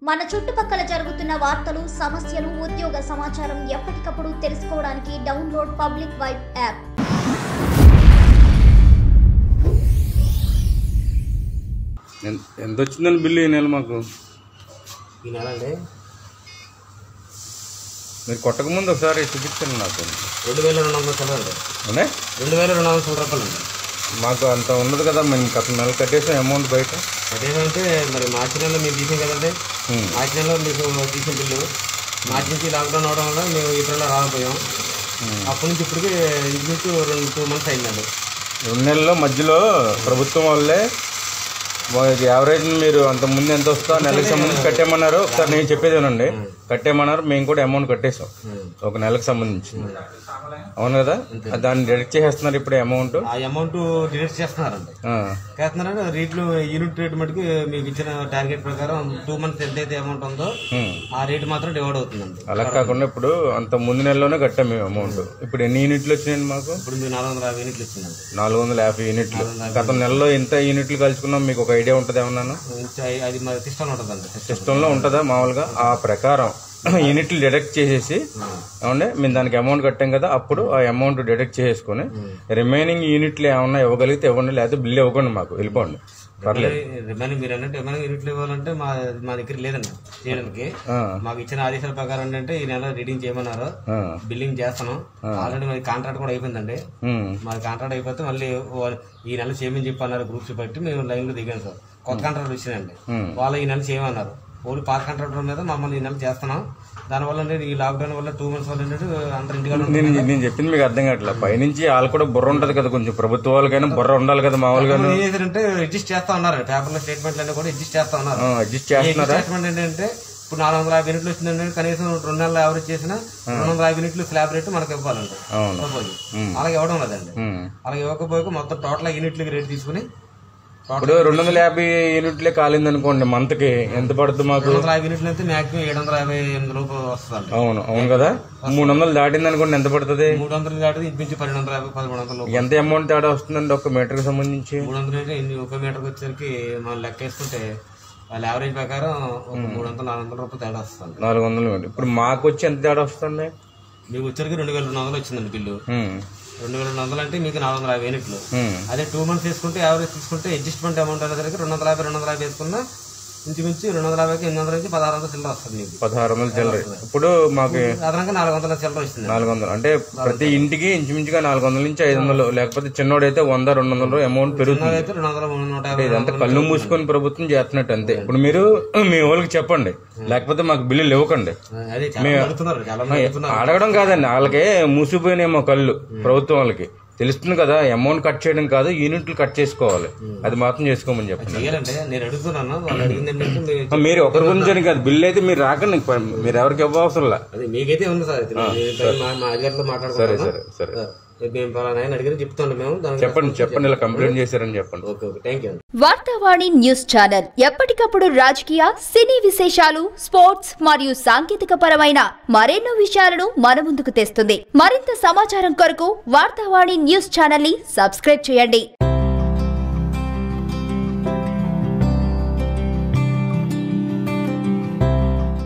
మన చుట్టుపక్కల జరుగుతున్న వార్తలు సమస్యలు ఉద్యోగ సమాచారం ఎప్పటికప్పుడు తెలుసుకోవడానికి డౌన్లోడ్ పబ్లిక్ వైబ్ యాప్ ఎన్- ఎంత వచ్చిందని బిల్లు ఈ నెల మాకు ఈ నెల అండి మీరు కొట్టక ముందు ఒకసారి చూపించండి నాకు రెండు వేల రెండు వందల చిల్లర అండి అవునే రెండు వేల రెండు వందల చిల్లర రూపాయలు అండి మాకు అంత ఉండదు కదా మేము గత నెల కట్టేసాం అమౌంట్ బయట అదేంటంటే మరి మార్చి నెలలో మీరు తీసాం కదండి హ్మ్. మార్చి నెలలో మీకు తీసిన బిల్లు మార్చి నుంచి లాక్డౌన్ అవడం వల్ల మేము ఏప్రిల్లో రాకపోయాం అప్పటి నుంచి ఇప్పటికి ఇంచుమించు రెండు టూ మంత్స్ అయిందండి రెండు నెలల్లో మధ్యలో ప్రభుత్వం వాళ్ళే వాళ్ళకి యావరేజ్ మీరు అంత ముందు ఎంత వస్తా నెలకు సంబంధించి కట్టేమన్నారు ఒకసారి నేను చెప్పేది వినండి కట్టేమన్నారు మేము కూడా అమౌంట్ కట్టేసాం ఒక నెలకు సంబంధించి అవును కదా దాన్ని డైరెక్ట్ చేసేస్తున్నారు ఇప్పుడు అమౌంట్ ఆ అమౌంట్ డిడక్ట్ చేస్తున్నారండి చేస్తున్నారంటే రేట్లు యూనిట్ రేట్ మటుకు మీకు ఇచ్చిన టార్గెట్ ప్రకారం టూ మంత్స్ ఎంతైతే అమౌంట్ ఉందో ఆ రేట్ మాత్రం డివైడ్ అవుతుందండి అలా కాకుండా ఇప్పుడు అంత ముందు నెలలోనే కట్టాం మేము అమౌంట్ ఇప్పుడు ఎన్ని యూనిట్లు వచ్చినాయండి మాకు ఇప్పుడు మీకు నాలుగు వందల యాభై యూనిట్లు ఇచ్చిందండి నాలుగు వందల యాభై యూనిట్లు గత నెలలో ఎంత యూనిట్లు కలుసుకున్నాం మీకు ఒక ఐడియా ఉంటుంది ఏమన్నాను ఇంకా అది మరి సిస్టమ్ ఉంటుందండి సిస్టమ్ సిస్టంలో ఉంటుందా మామూలుగా ఆ ప్రకారం యూనిట్లు డిడక్ట్ చేసేసి ఏమంటే మేము దానికి అమౌంట్ కట్టాం కదా అప్పుడు ఆ అమౌంట్ డిడక్ట్ చేసేసుకొని రిమైనింగ్ యూనిట్లు ఏమన్నా ఇవ్వగలిగితే ఇవ్వండి లేకపోతే బిల్ ఇవ్వకండి మాకు వెళ్ళిపోండి పర్లేదు రిమైనింగ్ మీరు అన్నట్టు రిమైనింగ్ యూనిట్లు ఇవ్వాలంటే మా మా దగ్గర లేదండి చేయడానికి ఆ, మాకు ఇచ్చిన ఆదేశాల ప్రకారం ఏంటంటే ఈ నెల రీడింగ్ చేయమన్నారు ఆ, బిల్లింగ్ చేస్తున్నాం ఆల్రెడీ మరి కాంట్రాక్ట్ కూడా అయిపోయిందండి ఉమ్, మాది కాంట్రాక్ట్ అయిపోతే మళ్ళీ వా- ఈ నెల చేయమని చెప్పి అన్నారు గ్రూప్స్ బట్టి మేము లైన్ లో దిగాం సార్ కొత్త కాంట్రాక్ట్ వచ్చినాయండి ఉమ్. వాళ్ళు ఈ నెల చేయమన్నారు ఓన్లీ పాత కాంట్రాక్టర్ మీద మమ్మల్ని ఈ నెల చేస్తున్నాం దానివల్ల ఏంటంటే ఈ లాక్డౌన్ వల్ల టూ మంత్స్ వల్ల ఏంటంటే అందరు ఇంటికాడ నేను నేను చెప్పింది మీకు అర్థం కావట్లే పైనుంచి వాళ్ళు కూడా బుర్ర ఉంటది కదా కొంచెం ప్రభుత్వ వాళ్ళకైనా బుర్ర ఉండాలి కదా మామూలుగా ఏం చేశారంటే అడ్జస్ట్ చేస్తా ఉన్నారు పేపర్లో స్టేట్మెంట్లు అన్ని కూడా అడ్జస్ట్ చేస్తా ఉన్నారు అడ్జస్ట్ చేస్తున్నారా స్టేట్మెంట్ ఏంటంటే ఇప్పుడు నాలుగు వందల యాభై యూనిట్లు వచ్చిందంటే కనీసం రెండు నెలలు యావరేజ్ చేసిన రెండు వందల యాభై యూనిట్లు స్లాబ్ రేట్ మనకి ఇవ్వాలండి అవును సపోజ్ అలాగే ఇవ్వడం లేదండి ఉమ్. అలాగే ఇవ్వకపోతే మొత్తం టోటల్ యూనిట్లకి రేట్ తీసుకుని ఇప్పుడు రెండు వందల యాభై యూనిట్లే కాలింది అనుకోండి మంత్ కి ఎంత పడుతుంది మాకు రెండు వందల యాభై యూనిట్లు అయితే మాక్సిమం ఏడు వందల యాభై ఎనిమిది లోపు వస్తుందండి అవును అవును కదా మూడు వందలు దాటింది అనుకోండి ఎంత పడుతుంది మూడు వందలు దాటితే ఇంచుమించు పన్నెండు వందల యాభై పదమూడు వందల లోపు ఎంత అమౌంట్ తేడా వస్తుందండి ఒక మీటర్ కి సంబంధించి మూడు వందలు అంటే ఇన్ని ఒక మీటర్కి వచ్చేసరికి మనం లెక్క వేసుకుంటే వాళ్ళ యావరేజ్ ప్రకారం ఒక మూడు వందలు నాలుగు వందల రూపాయలు తేడా వస్తుంది నాలుగు వందలు ఇప్పుడు మాకు వచ్చి ఎంత తేడా వస్తుంది మీకు వచ్చరికి రెండు వేల రెండు వందలు వచ్చిందండి బిల్లు ఉమ్, రెండు వేల రెండు వందలు అంటే మీకు నాలుగు వందల యాభై యూనిట్లు ఉమ్, అదే టూ మంత్స్ తీసుకుంటే యావరేజ్ తీసుకుంటే అడ్జస్ట్మెంట్ అమౌంట్ అనేసరికి రెండు వందల యాభై రెండు వందల యాభై వేసుకున్నా ఇంచుమించు రెండు వందల యాభైకి ఎనిమిది వందల నుంచి పదహారు వందల చిల్లర వస్తుంది మీకు పదహారు వందలు చిల్లర ఇప్పుడు మాకు అదనంగా నాలుగు వందల చిల్లర వస్తుంది నాలుగు వందలు అంటే ప్రతి ఇంటికి ఇంచుమించుగా నాలుగు వందల నుంచి ఐదు వందలు లేకపోతే చిన్నోడైతే వంద రెండు వందలు అమౌంట్ పెరుగుతుంది అయితే రెండు వందల మూడు నూట యాభై ఇదంతా కళ్ళు మూసుకొని ప్రభుత్వం చేస్తున్నట్టు అంతే ఇప్పుడు మీరు మీ వాళ్ళకి చెప్పండి లేకపోతే మాకు బిల్లులు ఇవ్వకండి అదే చాలా మంది అడుగుతున్నారు చాలా మంది అడుగుతున్నారు అడగడం కాదండి వాళ్ళకి మూసిపోయినేమో కళ్ళు ప్రభుత్వం వాళ్ళకి తెలుస్తుంది కదా అమౌంట్ కట్ చేయడం కాదు యూనిట్లు కట్ చేసుకోవాలి అది మాత్రం చేసుకోమని చెప్పండి చేయాలంటే నేను అడుగుతున్నాను వాళ్ళు అడిగింది ఏంటంటే మీరు- మీరు ఒకరి గురించి అని కాదు బిల్లు అయితే మీరు రాకండి మీరు ఎవరికి ఇవ్వవసరం లే అదే మీకైతే ఉంది సార్ ఇది. నేను మా మా అధికారులతో సరే మాట్లాడుకుంటాను సరే సరే మేము పలానా ఆయన అడిగిన చెప్తాను మేము దానికి చెప్పండి చెప్పండి ఇలా కంప్లైంట్ చేశారని చెప్పండి okay okay thank you Varthavani news channel ఎప్పటికప్పుడు రాజకీయ సినీ విశేషాలు స్పోర్ట్స్ మరియు సాంకేతిక పరమైన మరెన్నో విషయాలను మన ముందుకు తెస్తుంది మరింత సమాచారం కొరకు వార్తావాణి న్యూస్ ఛానల్ ని సబ్స్క్రైబ్ చేయండి